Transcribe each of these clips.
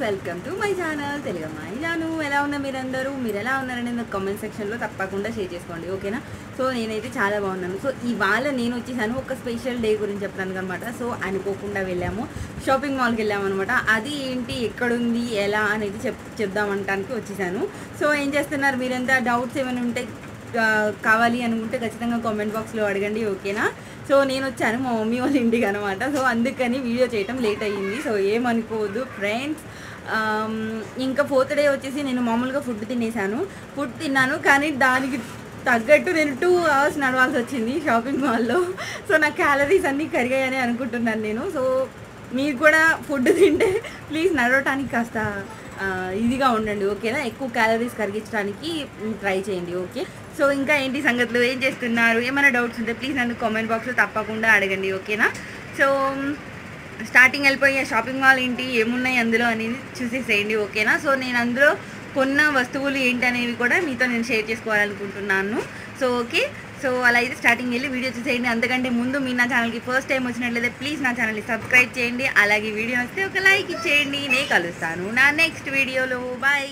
welcome to my channel Telugu my Janu ఎలా ఉన్నా మీరందరూ మీరు ఎలా ఉన్నారని నాకు కామెంట్ సెక్షన్లో తప్పకుండా షేర్ చేసుకోండి ఓకేనా సో నేనైతే చాలా బాగున్నాను సో ఇవాళ నేను వచ్చేసాను ఒక స్పెషల్ డే గురించి చెప్పడానికి అనమాట సో అనుకోకుండా వెళ్ళాము షాపింగ్ మాల్కి వెళ్ళాము అనమాట అది ఏంటి ఎక్కడుంది ఎలా అనేది చెప్ చెప్దామంటానికి వచ్చేసాను సో ఏం చేస్తున్నారు మీరంతా డౌట్స్ ఏమైనా ఉంటే ఆ, కావాలి అనుకుంటే ఖచ్చితంగా కామెంట్ బాక్స్లో అడగండి ఓకేనా సో నేను వచ్చాను మా మమ్మీ వాళ్ళ ఇంటికి అనమాట సో అందుకని వీడియో చేయటం లేట్ అయ్యింది సో ఏమనుకోవద్దు ఫ్రెండ్స్ ఇంకా ఫోర్త్ డే వచ్చేసి నేను మామూలుగా ఫుడ్ తినేసాను ఫుడ్ తిన్నాను కానీ దానికి తగ్గట్టు నేను టూ అవర్స్ నడవాల్సి వచ్చింది షాపింగ్ మాల్లో సో నా క్యాలరీస్ అన్నీ కరిగాయని అనుకుంటున్నాను నేను సో మీరు కూడా ఫుడ్ తింటే ప్లీజ్ నడవటానికి కాస్త ఆ, ఇదిగా ఉండండి ఓకేనా ఎక్కువ క్యాలరీస్ కరిగించడానికి ట్రై చేయండి ఓకే సో ఇంకా ఏంటి సంగతులు ఏం చేస్తున్నారు ఏమైనా డౌట్స్ ఉంటే ప్లీజ్ నన్ను కామెంట్ బాక్స్లో తప్పకుండా అడగండి ఓకేనా సో స్టార్టింగ్ వెళ్ళిపోయి షాపింగ్ మాల్ ఏంటి ఏమున్నాయి అందులో అనేది చూసేసేయండి ఓకేనా సో నేను అందులో కొన్న వస్తువులు ఏంటి అనేవి కూడా మీతో నేను షేర్ చేసుకోవాలనుకుంటున్నాను సో ఓకే సో అలా అయితే స్టార్టింగ్ వెళ్ళి వీడియో చూసేయండి అంతకంటే ముందు మీ నా ఛానల్కి ఫస్ట్ టైం వచ్చినట్లయితే ప్లీజ్ నా ఛానల్ని సబ్స్క్రైబ్ చేయండి అలాగే వీడియో వస్తే ఒక లైక్ ఇచ్చేయండి నేను కలుస్తాను నా నెక్స్ట్ వీడియోలో బాయ్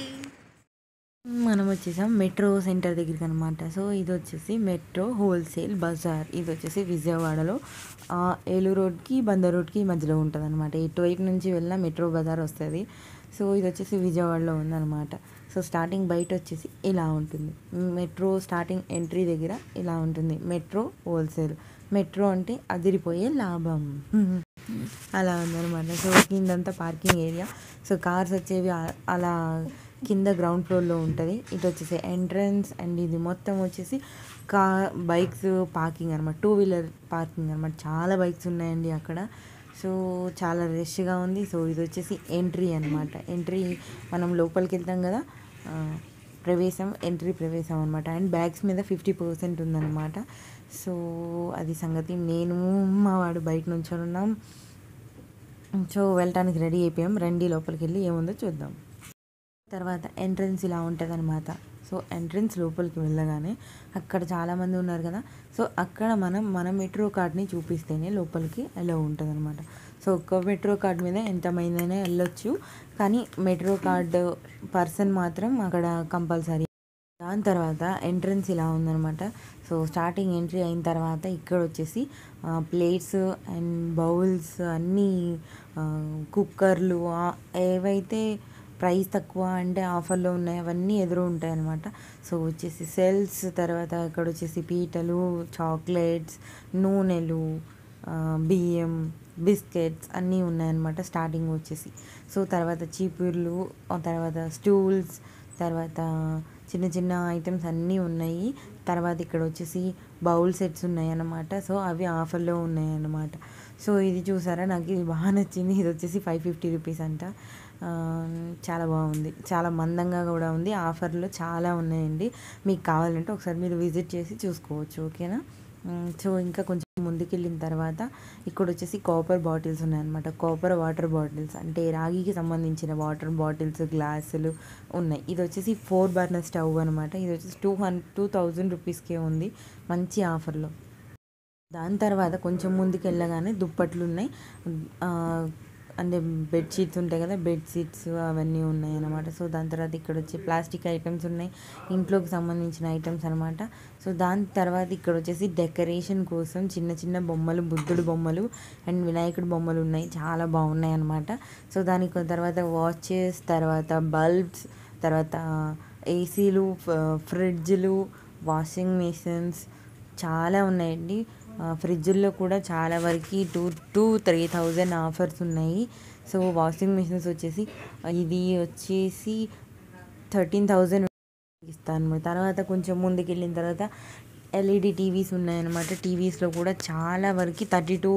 మనం వచ్చేసాం మెట్రో సెంటర్ దగ్గరికి అనమాట సో ఇది వచ్చేసి మెట్రో హోల్సేల్ బజార్ ఇది వచ్చేసి విజయవాడలో ఆ, ఏలూరు రోడ్కి బందర్ రోడ్కి మధ్యలో ఉంటుంది అనమాట ఇటువైపు నుంచి వెళ్ళిన మెట్రో బజార్ వస్తుంది సో ఇది వచ్చేసి విజయవాడలో ఉందన్నమాట సో స్టార్టింగ్ బయట వచ్చేసి ఇలా ఉంటుంది మెట్రో స్టార్టింగ్ ఎంట్రీ దగ్గర ఇలా ఉంటుంది మెట్రో హోల్సేల్ మెట్రో అంటే అదిరిపోయే లాభం అలా ఉందన్నమాట సో కిందంతా పార్కింగ్ ఏరియా సో కార్స్ వచ్చేవి ఆ- అలా కింద గ్రౌండ్ ఫ్లోర్లో ఉంటుంది ఇటు వచ్చేసి ఎంట్రన్స్ అండ్ ఇది మొత్తం వచ్చేసి కా బైక్స్ పార్కింగ్ అనమాట టూ వీలర్ పార్కింగ్ అనమాట చాలా బైక్స్ ఉన్నాయండి అక్కడ సో చాలా రష్గా ఉంది సో ఇది వచ్చేసి ఎంట్రీ అనమాట ఎంట్రీ మనం లోపలికి వెళ్తాం కదా ఆ, ప్రవేశం ఎంట్రీ ప్రవేశం అనమాట అండ్ బ్యాగ్స్ మీద ఫిఫ్టీ పర్సెంట్ ఉందన్నమాట సో అది సంగతి నేను మా వాడు బయట నుంచొని ఉన్నాం సో వెళ్ళటానికి రెడీ అయిపోయాం రండి లోపలికి వెళ్ళి ఏముందో చూద్దాం తర్వాత ఎంట్రన్స్ ఇలా ఉంటుంది అనమాట సో ఎంట్రన్స్ లోపలికి వెళ్ళగానే అక్కడ చాలామంది ఉన్నారు కదా సో అక్కడ మనం మన మెట్రో కార్డ్ని చూపిస్తేనే లోపలికి అలా ఉంటుంది అనమాట సో ఒక్క మెట్రో కార్డ్ మీద ఎంతమందైనా వెళ్ళొచ్చు కానీ మెట్రో కార్డ్ పర్సన్ మాత్రం అక్కడ కంపల్సరీ దాని తర్వాత ఎంట్రన్స్ ఇలా ఉందనమాట సో స్టార్టింగ్ ఎంట్రీ అయిన తర్వాత ఇక్కడ వచ్చేసి ప్లేట్స్ అండ్ బౌల్స్ అన్నీ ఆ, కుక్కర్లు ఆ- ఏవైతే ప్రైస్ తక్కువ అంటే ఆఫర్లో ఉన్నాయి అవన్నీ ఎదురు ఉంటాయి అనమాట సో వచ్చేసి సెల్స్ తర్వాత ఇక్కడ వచ్చేసి పీటలు చాక్లెట్స్ నూనెలు ఆ, బియ్యం బిస్కెట్స్ అన్నీ ఉన్నాయన్నమాట స్టార్టింగ్ వచ్చేసి సో తర్వాత చీపుర్లు ఆ తర్వాత స్టూల్స్ తర్వాత చిన్న చిన్న ఐటమ్స్ అన్నీ ఉన్నాయి తర్వాత ఇక్కడ వచ్చేసి బౌల్ సెట్స్ ఉన్నాయి అన్నమాట సో అవి ఆఫర్లో ఉన్నాయి అన్నమాట సో ఇది చూసారా నాకు ఇది బాగా నచ్చింది ఇది వచ్చేసి ఫైవ్ ఫిఫ్టీ రూపీస్ అంట ఆ, చాలా బాగుంది చాలా మందంగా కూడా ఉంది ఆఫర్లో చాలా ఉన్నాయండి మీకు కావాలంటే ఒకసారి మీరు విజిట్ చేసి చూసుకోవచ్చు ఓకేనా మ్, సో ఇంకా కొంచెం ముందుకెళ్ళిన తర్వాత ఇక్కడ వచ్చేసి కాపర్ బాటిల్స్ ఉన్నాయన్నమాట కాపర్ వాటర్ బాటిల్స్ అంటే రాగికి సంబంధించిన వాటర్ బాటిల్స్ గ్లాసులు ఉన్నాయి ఇది వచ్చేసి ఫోర్ బర్నర్ స్టవ్ అనమాట ఇది వచ్చేసి టూ హండ్రెడ్ టూ థౌజండ్ రూపీస్కే ఉంది మంచి ఆఫర్లో దాని తర్వాత కొంచెం ముందుకు వెళ్ళగానే దుప్పట్లు ఉన్నాయి ఆ, అంటే బెడ్షీట్స్ ఉంటాయి కదా బెడ్షీట్స్ అవన్నీ ఉన్నాయి అన్నమాట సో దాని తర్వాత ఇక్కడ వచ్చి ప్లాస్టిక్ ఐటమ్స్ ఉన్నాయి ఇంట్లోకి సంబంధించిన ఐటమ్స్ అనమాట సో దాని తర్వాత ఇక్కడ వచ్చేసి డెకరేషన్ కోసం చిన్న చిన్న బొమ్మలు బుద్ధుడు బొమ్మలు అండ్ వినాయకుడు బొమ్మలు ఉన్నాయి చాలా బాగున్నాయి అనమాట సో దానికి తర్వాత వాచెస్ తర్వాత బల్బ్స్ తర్వాత ఏసీలు ఫ్రిడ్జ్లు వాషింగ్ మిషన్స్ చాలా ఉన్నాయండి ఆ, ఫ్రిడ్జ్ల్లో కూడా చాలా వరకు two two three thousand offers ఉన్నాయి సో వాషింగ్ మిషన్స్ వచ్చేసి ఇది వచ్చేసి థర్టీన్ థౌజండ్ ఇస్తాను తర్వాత కొంచెం ముందుకు వెళ్ళిన తర్వాత ఎల్ఈడి టీవీస్ ఉన్నాయన్నమాట టీవీస్లో కూడా చాలా వరకు థర్టీ టూ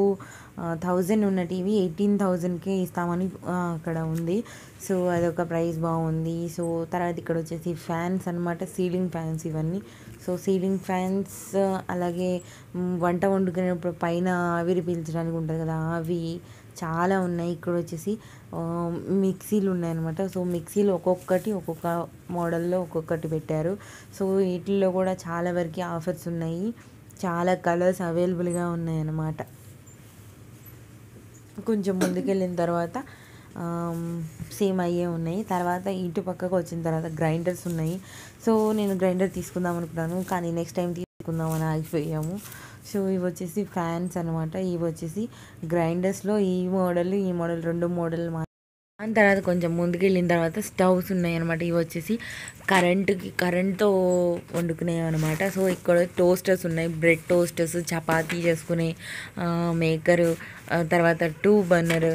థౌజండ్ ఉన్న టీవీ ఎయిటీన్ థౌజండ్కే ఇస్తామని ఆ, అక్కడ ఉంది సో అదొక ప్రైస్ బాగుంది సో తర్వాత ఇక్కడ వచ్చేసి ఫ్యాన్స్ అన్నమాట సీలింగ్ ఫ్యాన్స్ ఇవన్నీ సో సీలింగ్ ఫ్యాన్స్ అలాగే మ్, వంట వండుకునేటప్పుడు పైన ఆవిరి పీల్చడానికి ఉంటుంది కదా అవి చాలా ఉన్నాయి ఇక్కడ వచ్చేసి ఆ, మిక్సీలు ఉన్నాయన్నమాట సో మిక్సీలు ఒక్కొక్కటి ఒక్కొక్క మోడల్లో ఒక్కొక్కటి పెట్టారు సో వీటిల్లో కూడా చాలా వరకు ఆఫర్స్ ఉన్నాయి చాలా కలర్స్ అవైలబుల్గా ఉన్నాయన్నమాట కొంచెం ముందుకెళ్ళిన తర్వాత సేమ్ అయ్యే ఉన్నాయి తర్వాత ఇటు పక్కకు వచ్చిన తర్వాత గ్రైండర్స్ ఉన్నాయి సో నేను గ్రైండర్ తీసుకుందాం అనుకున్నాను కానీ నెక్స్ట్ టైం తీసుకుందామని ఆగిపోయాము సో ఇవి వచ్చేసి ఫ్యాన్స్ అనమాట ఇవి వచ్చేసి గ్రైండర్స్లో ఈ మోడల్ ఈ మోడల్ రెండు మోడల్ మా దాని తర్వాత కొంచెం ముందుకు వెళ్ళిన తర్వాత స్టవ్స్ ఉన్నాయి అనమాట ఇవి వచ్చేసి కరెంటుకి కరెంట్తో వండుకునేవి అనమాట సో ఇక్కడ టోస్టర్స్ ఉన్నాయి బ్రెడ్ టోస్టర్స్ చపాతీ చేసుకునే మేకర్ తర్వాత టూ బర్నర్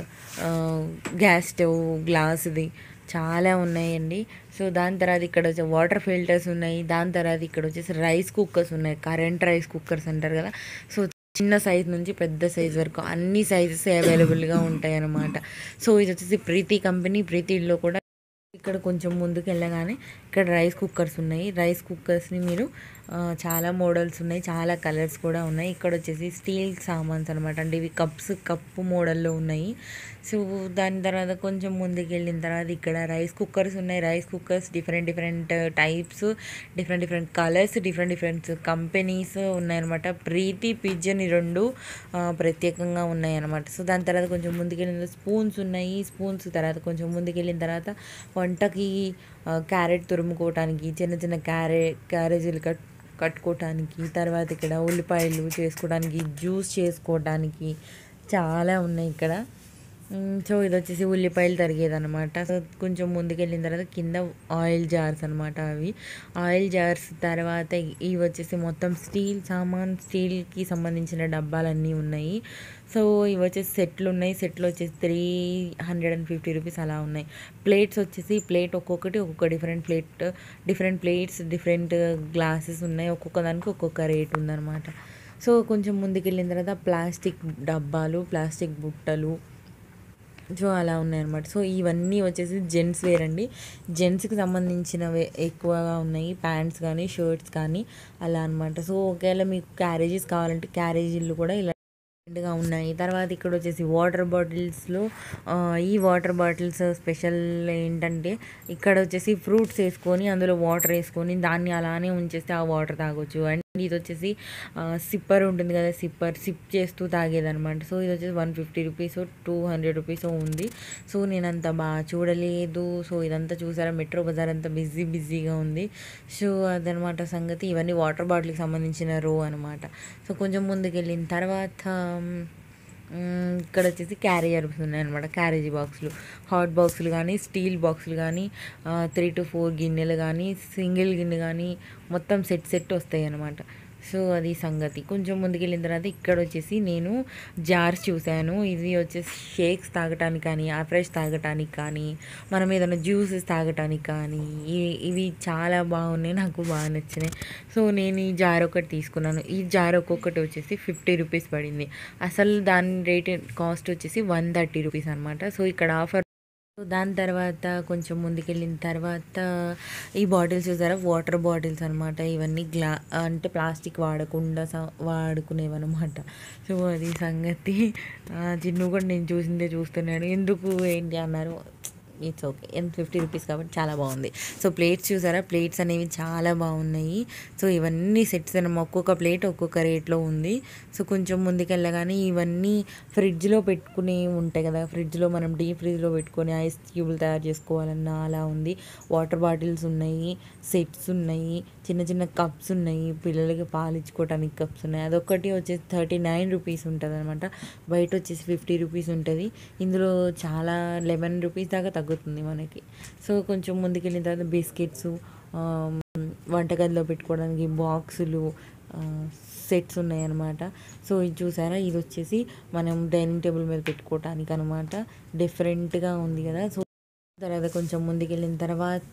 గ్యాస్ స్టవ్ గ్లాస్ది చాలా ఉన్నాయండి సో దాని తర్వాత ఇక్కడ వచ్చి వాటర్ ఫిల్టర్స్ ఉన్నాయి దాని తర్వాత ఇక్కడ వచ్చేసి రైస్ కుక్కర్స్ ఉన్నాయి కరెంట్ రైస్ కుక్కర్స్ అంటారు కదా సో చిన్న సైజ్ నుంచి పెద్ద సైజ్ వరకు అన్ని సైజెస్ అవైలబుల్గా ఉంటాయి అన్నమాట సో ఇది వచ్చేసి ప్రీతి కంపెనీ ప్రీతిలో కూడా ఇక్కడ కొంచెం ముందుకు వెళ్ళగానే ఇక్కడ రైస్ కుక్కర్స్ ఉన్నాయి రైస్ కుక్కర్స్ని మీరు ఆ, చాలా మోడల్స్ ఉన్నాయి చాలా కలర్స్ కూడా ఉన్నాయి ఇక్కడ వచ్చేసి స్టీల్ సామాన్స్ అనమాట అంటే ఇవి కప్స్ కప్పు మోడల్లో ఉన్నాయి సో దాని తర్వాత కొంచెం ముందుకు వెళ్ళిన తర్వాత ఇక్కడ రైస్ కుక్కర్స్ ఉన్నాయి rice cookers different different types different different colours different different companies ఉన్నాయన్నమాట ప్రీతి పిజన్ ఈ రెండు ఆ, ప్రత్యేకంగా ఉన్నాయి అనమాట సో దాని తర్వాత కొంచెం ముందుకు వెళ్ళిన స్పూన్స్ ఉన్నాయి స్పూన్స్ తర్వాత కొంచెం ముందుకు వెళ్ళిన తర్వాత వంటకి ఆ, క్యారెట్ తురుముకోవటానికి చిన్న చిన్న క్యారె క్యారేజీలు కట్ కట్టుకోవటానికి తర్వాత ఇక్కడ ఉల్లిపాయలు చేసుకోవడానికి జ్యూస్ చేసుకోవటానికి చాలా ఉన్నాయి ఇక్కడ మ్, సో ఇది వచ్చేసి ఉల్లిపాయలు తరిగేది అనమాట సో కొంచెం ముందుకెళ్ళిన తర్వాత కింద ఆయిల్ జార్స్ అనమాట అవి ఆయిల్ జార్స్ తర్వాత ఇవి వచ్చేసి మొత్తం స్టీల్ సామాన్ స్టీల్కి సంబంధించిన డబ్బాలన్నీ ఉన్నాయి సో ఇవి వచ్చేసి సెట్లు ఉన్నాయి సెట్లు వచ్చేసి three hundred and fifty rupees అలా ఉన్నాయి ప్లేట్స్ వచ్చేసి ప్లేట్ ఒక్కొక్కటి ఒక్కొక్క different plate different plates different glasses ఉన్నాయి ఒక్కొక్క దానికి ఒక్కొక్క రేట్ ఉందన్నమాట సో కొంచెం ముందుకెళ్ళిన తర్వాత ప్లాస్టిక్ డబ్బాలు ప్లాస్టిక్ బుట్టలు సో అలా ఉన్నాయన్నమాట సో ఇవన్నీ వచ్చేసి జెంట్స్ వేర్ అండి జెంట్స్కి సంబంధించినవి ఎక్కువగా ఉన్నాయి ప్యాంట్స్ కానీ షర్ట్స్ కానీ అలా అన్నమాట సో ఒకవేళ మీకు క్యారేజెస్ కావాలంటే క్యారేజీలు కూడా ఇలా గా ఉన్నాయి తర్వాత ఇక్కడ వచ్చేసి వాటర్ బాటిల్స్లో ఆ, ఈ వాటర్ బాటిల్స్ స్పెషల్ ఏంటంటే ఇక్కడ వచ్చేసి ఫ్రూట్స్ వేసుకొని అందులో వాటర్ వేసుకొని దాన్ని అలానే ఉంచేస్తే ఆ వాటర్ తాగొచ్చు అండ్ ఇది వచ్చేసి సిప్పర్ ఉంటుంది కదా సిప్పర్ సిప్ చేస్తూ తాగేదన్నమాట సో ఇది వచ్చేసి one fifty rupees two hundred rupees ఉంది సో నేను అంత బాగా చూడలేదు సో ఇదంతా చూసారా మెట్రో బజార్ అంతా బిజీ బిజీగా ఉంది సో అదనమాట సంగతి ఇవన్నీ వాటర్ బాటిల్కి సంబంధించిన రో అనమాట సో కొంచెం ముందుకు వెళ్ళిన తర్వాత మ్, ఇక్కడ వచ్చేసి క్యారియర్స్ ఉన్నాయన్నమాట క్యారేజీ బాక్సులు హాట్ బాక్సులు కానీ స్టీల్ బాక్సులు కానీ త్రీ టు ఫోర్ గిన్నెలు కానీ సింగిల్ గిన్నె కానీ మొత్తం సెట్ సెట్ వస్తాయి అన్నమాట సో అది సంగతి కొంచెం ముందుకెళ్ళిన తర్వాత ఇక్కడ వచ్చేసి నేను జార్స్ చూశాను ఇవి వచ్చేసి షేక్స్ తాగటానికి కానీ ఫ్రెష్ తాగటానికి కానీ మనం ఏదైనా జ్యూసెస్ తాగటానికి కానీ ఇవి ఇవి చాలా బాగున్నాయి నాకు బాగా నచ్చినాయి సో నేను ఈ జార్ ఒకటి తీసుకున్నాను ఈ జార్ ఒక్కొక్కటి వచ్చేసి ఫిఫ్టీ రూపీస్ పడింది అసలు దాని రేట్ కాస్ట్ వచ్చేసి వన్ థర్టీ రూపీస్ అనమాట సో ఇక్కడ ఆఫర్ సో దాని తర్వాత కొంచెం ముందుకెళ్ళిన తర్వాత ఈ బాటిల్స్ చూసారా వాటర్ బాటిల్స్ అనమాట ఇవన్నీ గ్లా అంటే ప్లాస్టిక్ వాడకుండా స- వాడుకునేవన్నమాట సో అది సంగతి ఆ, చిన్ను కూడా నేను చూసిందే చూస్తున్నాడు ఎందుకు ఏంటి అన్నారు ఇట్స్ ఓకే ఎంత ఫిఫ్టీ రూపీస్ కాబట్టి చాలా బాగుంది సో ప్లేట్స్ చూసారా ప్లేట్స్ అనేవి చాలా బాగున్నాయి సో ఇవన్నీ సెట్స్ అనమాట ఒక్కొక్క ప్లేట్ ఒక్కొక్క రేట్లో ఉంది సో కొంచెం ముందుకెళ్ళగానే ఇవన్నీ ఫ్రిడ్జ్లో పెట్టుకుని ఉంటాయి కదా ఫ్రిడ్జ్లో మనం డీప్ ఫ్రిడ్జ్లో పెట్టుకొని ఐస్ క్యూబులు తయారు చేసుకోవాలన్నా అలా ఉంది వాటర్ బాటిల్స్ ఉన్నాయి సెట్స్ ఉన్నాయి చిన్న చిన్న కప్స్ ఉన్నాయి పిల్లలకి పాలు ఇచ్చుకోవడానికి కప్స్ ఉన్నాయి అదొకటి వచ్చేసి థర్టీ నైన్ రూపీస్ ఉంటుంది అనమాట బయట వచ్చేసి ఫిఫ్టీ రూపీస్ ఉంటుంది ఇందులో చాలా లెవెన్ రూపీస్ దాకా తగ్గుతుంది మనకి సో కొంచెం ముందుకెళ్ళిన తర్వాత బిస్కెట్స్ వంటగదిలో పెట్టుకోవడానికి బాక్సులు సెట్స్ ఉన్నాయన్నమాట సో ఇది చూసారా ఇది వచ్చేసి మనం డైనింగ్ టేబుల్ మీద పెట్టుకోవటానికి అనమాట డిఫరెంట్గా ఉంది కదా సో తర్వాత కొంచెం ముందుకెళ్ళిన తర్వాత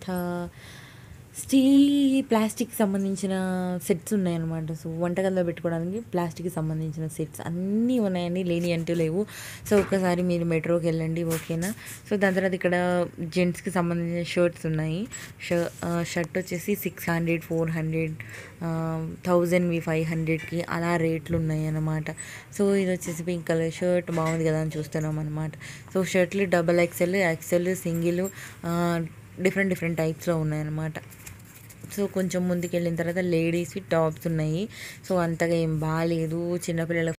స్టీల్ ప్లాస్టిక్ సంబంధించిన సెట్స్ ఉన్నాయన్నమాట సో వంటగదిలో పెట్టుకోవడానికి ప్లాస్టిక్కి సంబంధించిన సెట్స్ అన్నీ ఉన్నాయండి లేని అంటూ లేవు సో ఒకసారి మీరు మెట్రోకి వెళ్ళండి ఓకేనా సో దాని తర్వాత ఇక్కడ జెంట్స్కి సంబంధించిన షర్ట్స్ ఉన్నాయి ష- ఆ, షర్ట్ వచ్చేసి సిక్స్ హండ్రెడ్ ఫోర్ హండ్రెడ్ థౌజండ్వి ఫైవ్ హండ్రెడ్కి అలా రేట్లు ఉన్నాయి అన్నమాట సో ఇది వచ్చేసి పింక్ కలర్ షర్ట్ బాగుంది కదా అని చూస్తున్నాం అనమాట సో షర్ట్లు double XL XL single different different టైప్స్లో ఉన్నాయన్నమాట సో కొంచెం ముందుకు వెళ్ళిన తర్వాత లేడీస్వి టాప్స్ ఉన్నాయి సో అంతగా ఏం బాగాలేదు చిన్నపిల్లల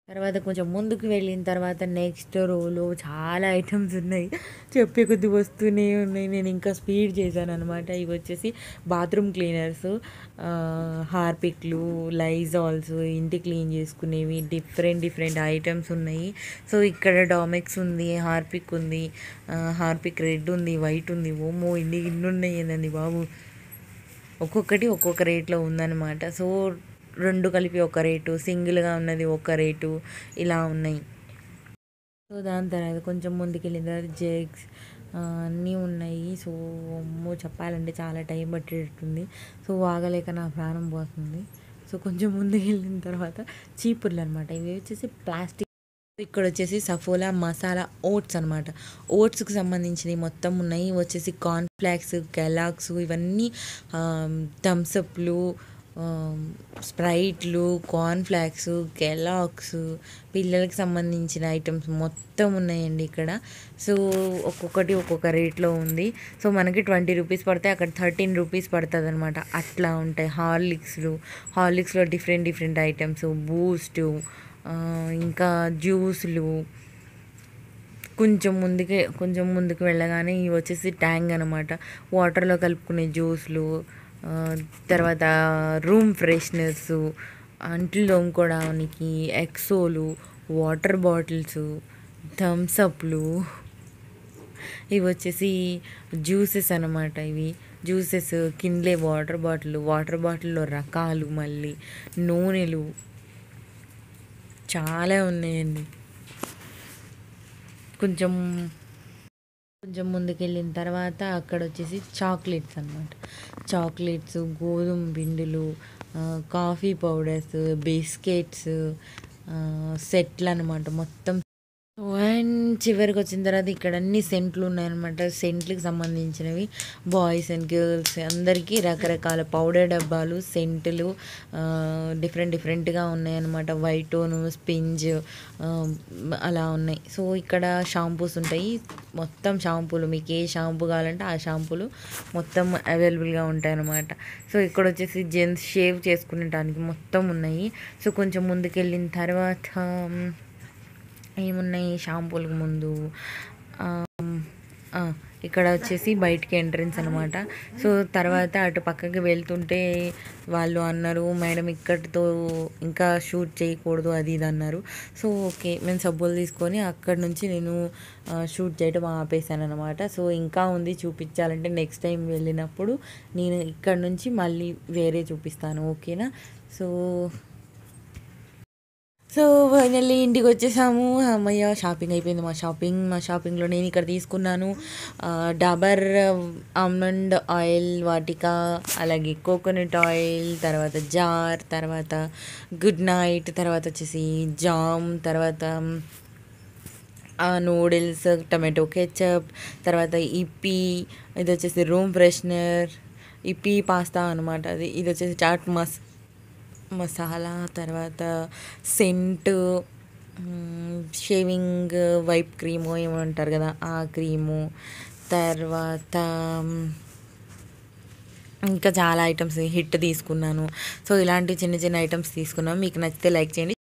తర్వాత కొంచెం ముందుకు వెళ్ళిన తర్వాత నెక్స్ట్ రోలో చాలా ఐటమ్స్ ఉన్నాయి చెప్పే కొద్ది వస్తూనే ఉన్నాయి నేను ఇంకా స్పీడ్ చేశాను అనమాట ఇవి వచ్చేసి బాత్రూమ్ క్లీనర్స్ హార్పిక్లు లైజాల్స్ ఇంటి క్లీన్ చేసుకునేవి డిఫరెంట్ డిఫరెంట్ ఐటమ్స్ ఉన్నాయి సో ఇక్కడ డామెక్స్ ఉంది హార్పిక్ ఉంది ఆ, హార్పిక్ రెడ్ ఉంది వైట్ ఉంది ఓమో ఇన్ని ఇన్ని ఉన్నాయి ఏందండి బాబు ఒక్కొక్కటి ఒక్కొక్క రేట్లో ఉందన్నమాట సో రెండు కలిపి ఒక రేటు సింగిల్గా ఉన్నది ఒక రేటు ఇలా ఉన్నాయి సో దాని తర్వాత కొంచెం ముందుకు వెళ్ళిన తర్వాత జెగ్స్ అన్నీ ఉన్నాయి సో అమ్మో చెప్పాలంటే చాలా టైం పట్టేటట్టుంది సో ఆగలేక నా ప్రాణం పోతుంది సో కొంచెం ముందుకు వెళ్ళిన తర్వాత చీపుర్లు అనమాట ఇవి వచ్చేసి ప్లాస్టిక్ ఇక్కడ వచ్చేసి సఫోలా మసాలా ఓట్స్ అనమాట ఓట్స్కి సంబంధించినవి మొత్తం ఉన్నాయి ఇవి వచ్చేసి కార్న్ ఫ్లాక్స్ కెలాక్స్ ఇవన్నీ థమ్సప్లు స్ప్రైట్లు కార్న్ ఫ్లాక్స్ కెలాక్స్ పిల్లలకి సంబంధించిన ఐటమ్స్ మొత్తం ఉన్నాయండి ఇక్కడ సో ఒక్కొక్కటి ఒక్కొక్క రేట్లో ఉంది సో మనకి ట్వంటీ రూపీస్ పడితే అక్కడ థర్టీన్ రూపీస్ పడుతుంది అనమాట అట్లా ఉంటాయి హార్లిక్స్లు హార్లిక్స్లో డిఫరెంట్ డిఫరెంట్ ఐటమ్స్ బూస్ట్ ఇంకా జ్యూస్లు కొంచెం ముందుకే కొంచెం ముందుకు వెళ్ళగానే ఇవి వచ్చేసి ట్యాంగ్ అనమాట వాటర్లో కలుపుకునే జ్యూస్లు ఆ, తర్వాత రూమ్ ఫ్రెషనర్స్ అంట్లు తోముకోవడానికి ఎక్సోలు వాటర్ బాటిల్స్ థమ్సప్లు ఇవి వచ్చేసి జ్యూసెస్ అనమాట ఇవి juices Kinley water bottle water బాటిల్లో రకాలు మళ్ళీ నూనెలు చాలా ఉన్నాయండి కొంచెం కొంచెం ముందుకెళ్ళిన తర్వాత అక్కడ వచ్చేసి చాక్లెట్స్ అనమాట చాక్లెట్స్ గోధుమ పిండిలు ఆ, కాఫీ పౌడర్స్ బిస్కెట్స్ ఆ, సెట్లు అనమాట మొత్తం అండ్ చివరికి వచ్చిన తర్వాత ఇక్కడ అన్ని సెంట్లు ఉన్నాయన్నమాట సెంట్లకు సంబంధించినవి బాయ్స్ అండ్ గర్ల్స్ అందరికీ రకరకాల పౌడర్ డబ్బాలు సెంట్లు డిఫరెంట్ డిఫరెంట్గా ఉన్నాయన్నమాట వైటోను స్పింజ్ అలా ఉన్నాయి సో ఇక్కడ షాంపూస్ ఉంటాయి మొత్తం షాంపూలు మీకు ఏ షాంపూ కావాలంటే ఆ షాంపూలు మొత్తం అవైలబుల్గా ఉంటాయి అన్నమాట సో ఇక్కడ వచ్చేసి జెంట్స్ షేవ్ చేసుకునేటానికి మొత్తం ఉన్నాయి సో కొంచెం ముందుకెళ్ళిన తర్వాత ఏమున్నాయి షాంపూలకు ముందు ఆమ్, ఆ, ఇక్కడ వచ్చేసి బయటికి ఎంట్రన్స్ అనమాట సో తర్వాత అటు పక్కకి వెళ్తుంటే వాళ్ళు అన్నారు మేడం ఇక్కడితో ఇంకా షూట్ చేయకూడదు అది ఇది అన్నారు సో ఓకే మేము సబ్బులు తీసుకొని అక్కడ నుంచి నేను ఆ, షూట్ చేయడం ఆపేసాను అనమాట సో ఇంకా ఉంది చూపించాలంటే నెక్స్ట్ టైం వెళ్ళినప్పుడు నేను ఇక్కడ నుంచి మళ్ళీ వేరే చూపిస్తాను ఓకేనా సో సో ఫైనల్లీ ఇంటికి వచ్చేసాము అమ్మయ్య షాపింగ్ అయిపోయింది మా షాపింగ్ మా షాపింగ్లో నేను ఇక్కడ తీసుకున్నాను ఆ, డాబర్ ఆల్మండ్ ఆయిల్ వాటిక అలాగే కోకోనట్ ఆయిల్ తర్వాత జార్ తర్వాత గుడ్ నైట్ తర్వాత వచ్చేసి జామ్ తర్వాత ఆ నూడిల్స్ టమాటో కెచప్ తర్వాత ఇప్పి ఇది వచ్చేసి రూమ్ ఫ్రెషనర్ ఇప్పి పాస్తా అనమాట అది ఇది వచ్చేసి చాట్ మస్ మసాలా తర్వాత సెంట్ షేవింగ్ వైప్ క్రీము ఏమో అంటారు కదా ఆ క్రీము తర్వాత ఇంకా చాలా ఐటమ్స్ హిట్ తీసుకున్నాను సో ఇలాంటి చిన్న చిన్న ఐటమ్స్ తీసుకున్నాను మీకు నచ్చితే లైక్ చేయండి